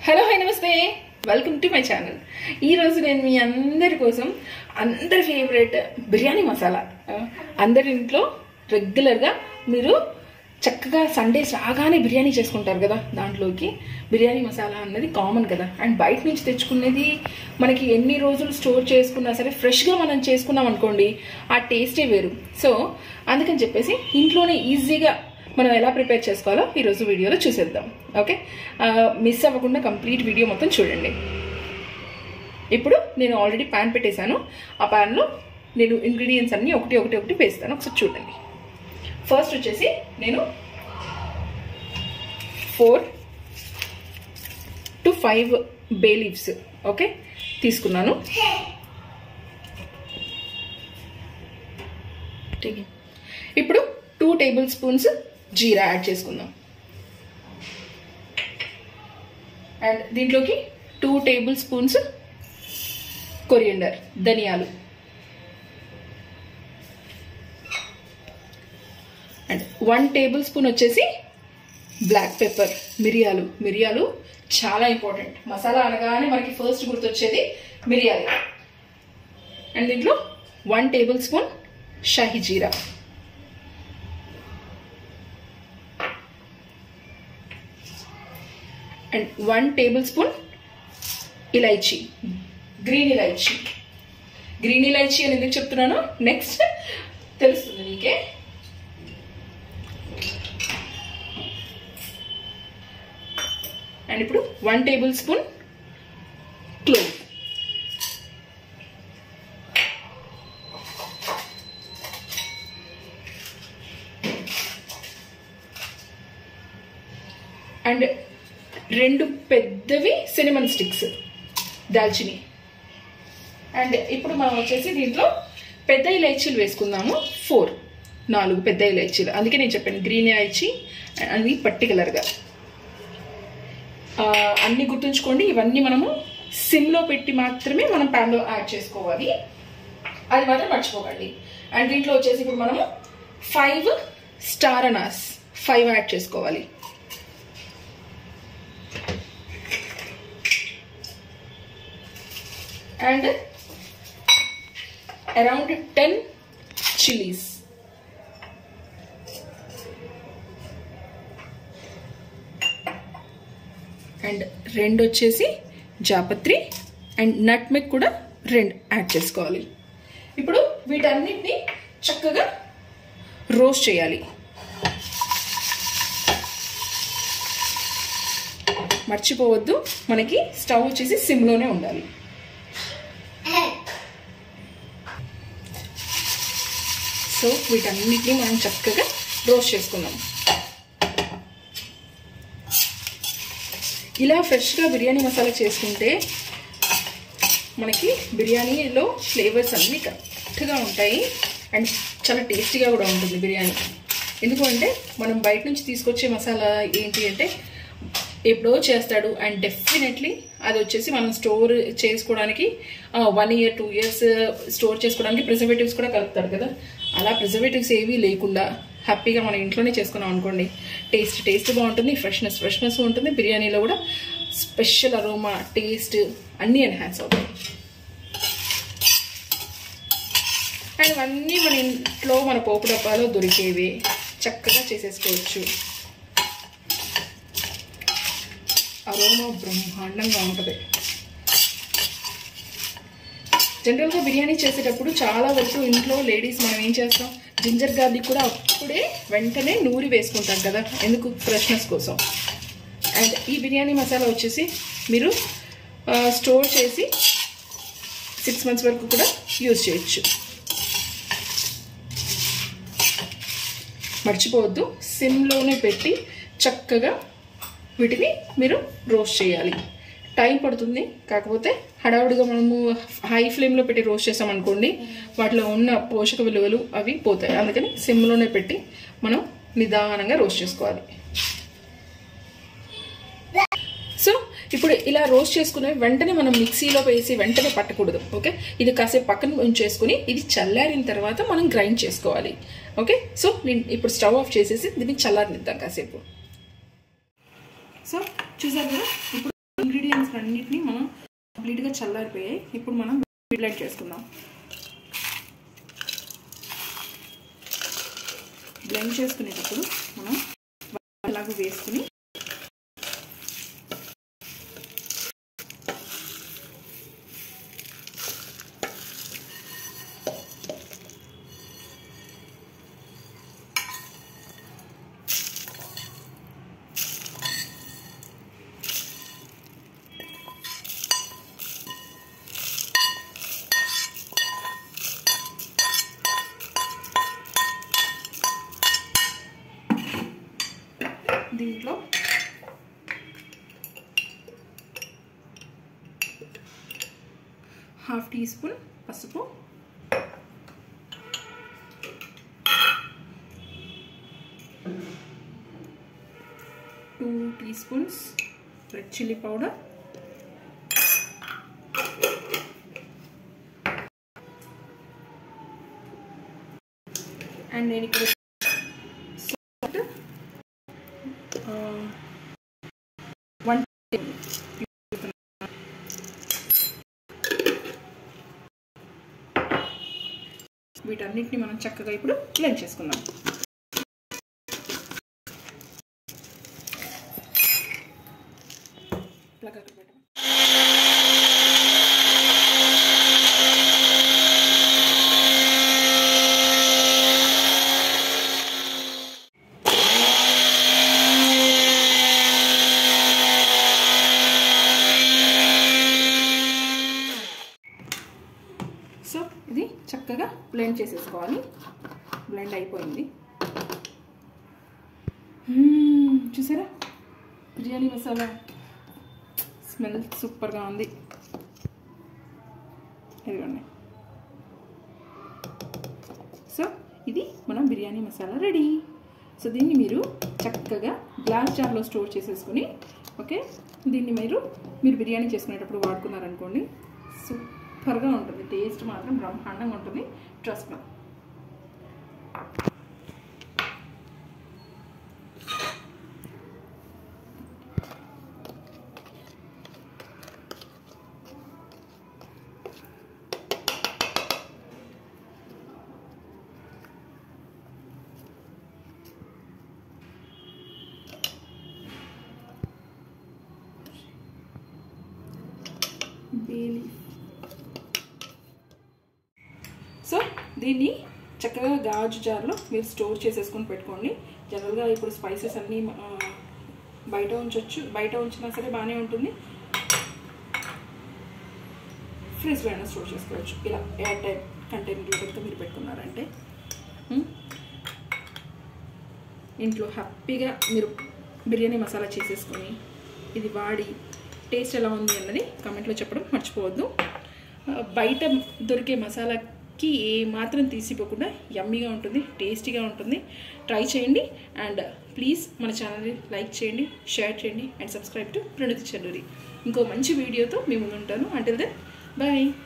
Hello hi నమస్తే welcome to my channel ఈరోజు నేను మీ అందరి కోసం అందరి ఫేవరెట్ బిర్యానీ మసాలా ఆ, అందరి ఇంట్లో రెగ్యులర్గా మీరు చక్కగా సండేస్ రాగానే బిర్యానీ చేసుకుంటారు కదా దాంట్లోకి బిర్యానీ మసాలా అన్నది కామన్ కదా అండ్ బయట నుంచి తెచ్చుకునేది మనకి ఎన్ని రోజులు స్టోర్ చేసుకున్నా సరే ఫ్రెష్గా మనం చేసుకున్నాం అనుకోండి ఆ టేస్టే వేరు సో అందుకని చెప్పేసి ఇంట్లోనే ఈజీగా మనం ఎలా ప్రిపేర్ చేసుకోవాలో ఈరోజు వీడియోలో చూసేద్దాం ఓకే మిస్ అవ్వకుండా కంప్లీట్ వీడియో మొత్తం చూడండి ఇప్పుడు నేను ఆల్రెడీ ప్యాన్ పెట్టేశాను ఆ ప్యాన్లో నేను ఇంగ్రీడియంట్స్ అన్నీ ఒకటి ఒకటి ఒకటి వేస్తాను ఒకసారి చూడండి ఫస్ట్ వచ్చేసి నేను four to five bay leaves okay తీసుకున్నాను ठीक है. ఇప్పుడు two tablespoons jeera add చేసుకుందాం అండ్ దీంట్లోకి టూ టేబుల్ స్పూన్స్ కొరియండర్ ధనియాలు అండ్ వన్ టేబుల్ స్పూన్ వచ్చేసి బ్లాక్ పెప్పర్ మిరియాలు మిరియాలు చాలా ఇంపార్టెంట్ మసాలా అనగానే మనకి ఫస్ట్ గుర్తొచ్చేది మిరియాలు అండ్ దీంట్లో one tablespoon shahi jeera and one tablespoon elaichi green elaichi green elaichi అని ఎందుకు చెప్తున్నాను నెక్స్ట్ తెలుస్తుంది నీకే అండ్ ఇప్పుడు one tablespoon clove and రెండు పెద్దవి సినిమన్ స్టిక్స్ దాల్చిని అండ్ ఇప్పుడు మనం వచ్చేసి దీంట్లో పెద్ద ఇలైచీలు వేసుకుందాము ఫోర్ నాలుగు పెద్ద ఇలైచీలు అందుకే నేను చెప్పాను గ్రీన్ ఇలైచీ అది పర్టికులర్గా అన్ని గుర్తుంచుకోండి ఇవన్నీ మనము సిమ్లో పెట్టి మాత్రమే మనం ప్యాన్లో యాడ్ చేసుకోవాలి అది మాత్రం మర్చిపోకండి అండ్ దీంట్లో వచ్చేసి ఇప్పుడు మనము ఫైవ్ స్టార్ అనాస్ ఫైవ్ యాడ్ చేసుకోవాలి and around 10 chilies అండ్ రెండు వచ్చేసి జాపత్రి అండ్ నట్మెక్ కూడా రెండు యాడ్ చేసుకోవాలి ఇప్పుడు వీటన్నిటిని చక్కగా రోస్ట్ చేయాలి మర్చిపోవద్దు మనకి స్టవ్ వచ్చేసి సిమ్లోనే ఉండాలి సో వీటన్నిటిని మనం చక్కగా రోస్ట్ చేసుకుందాం ఇలా ఫ్రెష్గా బిర్యానీ మసాలా చేసుకుంటే మనకి బిర్యానీలో ఫ్లేవర్స్ అన్నీ కరెక్ట్గా ఉంటాయి అండ్ చాలా టేస్టీగా కూడా ఉంటుంది బిర్యానీ ఎందుకంటే మనం బయట నుంచి తీసుకొచ్చే మసాలా ఏంటి అంటే ఎప్పుడో చేస్తాడు అండ్ డెఫినెట్లీ అది వచ్చేసి మనం స్టోర్ చేసుకోవడానికి one year two years store చేసుకోవడానికి ప్రిజర్వేటివ్స్ కూడా కలుపుతాడు కదా అలా ప్రిజర్వేటివ్స్ ఏవీ లేకుండా హ్యాపీగా మన ఇంట్లోనే చేసుకున్నాం అనుకోండి టేస్ట్ టేస్ట్ బాగుంటుంది ఫ్రెష్నెస్ ఫ్రెష్నెస్ ఉంటుంది బిర్యానీలో కూడా స్పెషల్ అరోమా టేస్ట్ అన్నీ ఎన్హాన్స్ అవుతాయి అండ్ ఇవన్నీ మన ఇంట్లో మన పోపు డబ్బాలో దొరికేవి చక్కగా చేసేసుకోవచ్చు అరోమా బ్రహ్మాండంగా ఉంటుంది జనరల్గా బిర్యానీ చేసేటప్పుడు చాలా వరకు ఇంట్లో లేడీస్ మనం ఏం చేస్తాం జింజర్ గార్లిక్ కూడా అప్పుడే వెంటనే నూరి వేసుకుంటాం కదా ఎందుకు ఫ్రెష్నెస్ కోసం అండ్ ఈ బిర్యానీ మసాలా వచ్చేసి మీరు స్టోర్ చేసి సిక్స్ మంత్స్ వరకు కూడా యూజ్ చేయొచ్చు మర్చిపోవద్దు సిమ్లోనే పెట్టి చక్కగా వీటిని మీరు రోస్ట్ చేయాలి టైం పడుతుంది కాకపోతే హడావుడిగా మనము హై ఫ్లేమ్లో పెట్టి రోస్ట్ చేసామనుకోండి వాటిలో ఉన్న పోషక విలువలు అవి పోతాయి అందుకని సిమ్లోనే పెట్టి మనం నిదానంగా రోస్ట్ చేసుకోవాలి సో ఇప్పుడు ఇలా రోస్ట్ చేసుకునే వెంటనే మనం మిక్సీలో వేసి వెంటనే పట్టకూడదు ఓకే ఇది కాసేపు పక్కన ఉంచేసుకుని ఇది చల్లారిన తర్వాత మనం గ్రైండ్ చేసుకోవాలి ఓకే సో నేను ఇప్పుడు స్టవ్ ఆఫ్ చేసేసి దీన్ని చల్లారనిద్దాం కాసేపు సో చూసారు కదా ఇప్పుడు వాటర్ అన్నిటిని మనం కంప్లీట్గా చల్లారిపోయాయి ఇప్పుడు మనం బ్లెండ్ చేసుకుందాం బ్లెండ్ చేసుకునేటప్పుడు మనం అలాగ వేసుకుని దీంట్లో హాఫ్ టీ స్పూన్ పసుపు two teaspoons red chilli powder and నేను ఇక్కడ సాల్ట్ వన్ వీటన్నిటిని మనం చక్కగా ఇప్పుడు బ్లెండ్ చేసుకుందాం ప్లగ్ అక్కడ పెట్టమా సో ఇది చక్కగా బ్లెండ్ చేసేసుకోవాలి బ్లెండ్ అయిపోయింది మ్మ్, చూసారా బిర్యానీ మసాలా స్మెల్ సూపర్గా ఉంది ఇదిగోండి సో ఇది మన బిర్యానీ మసాలా రెడీ సో దీన్ని మీరు చక్కగా గ్లాస్ జార్లో స్టోర్ చేసేసుకుని ఓకే దీన్ని మీరు మీరు బిర్యానీ చేసుకునేటప్పుడు వాడుకున్నారనుకోండి సూపర్గా ఉంటుంది టేస్ట్ మాత్రం బ్రహ్మాండంగా ఉంటుంది ట్రస్ట్ నా బేలీ సో దీన్ని చక్కగా గాజు జార్లో మీరు స్టోర్ చేసేసుకొని పెట్టుకోండి జనరల్గా ఇప్పుడు స్పైసెస్ అన్నీ ఆ, బయట ఉంచవచ్చు బయట ఉంచినా సరే బాగానే ఉంటుంది ఫ్రిడ్జ్లో అయినా స్టోర్ చేసుకోవచ్చు ఇలా ఎయిర్ టైప్ కంటైనర్లతో మీరు పెట్టుకున్నారంటే ఉమ్, ఇంట్లో హ్యాపీగా మీరు బిర్యానీ మసాలా చేసేసుకొని ఇది వాడి టేస్ట్ ఎలా ఉంది అన్నది కామెంట్లో చెప్పడం మర్చిపోవద్దు ఆ, బయట దొరికే మసాలాకి ఏ మాత్రం తీసిపోకుండా యమ్మీగా ఉంటుంది టేస్టీగా ఉంటుంది ట్రై చేయండి అండ్ ప్లీజ్ మన ఛానల్ని లైక్ చేయండి షేర్ చేయండి and subscribe to Pranathi Challuri ఇంకో మంచి వీడియోతో మీ ముందు ఉంటాను అంటిల్ దెన్ బాయ్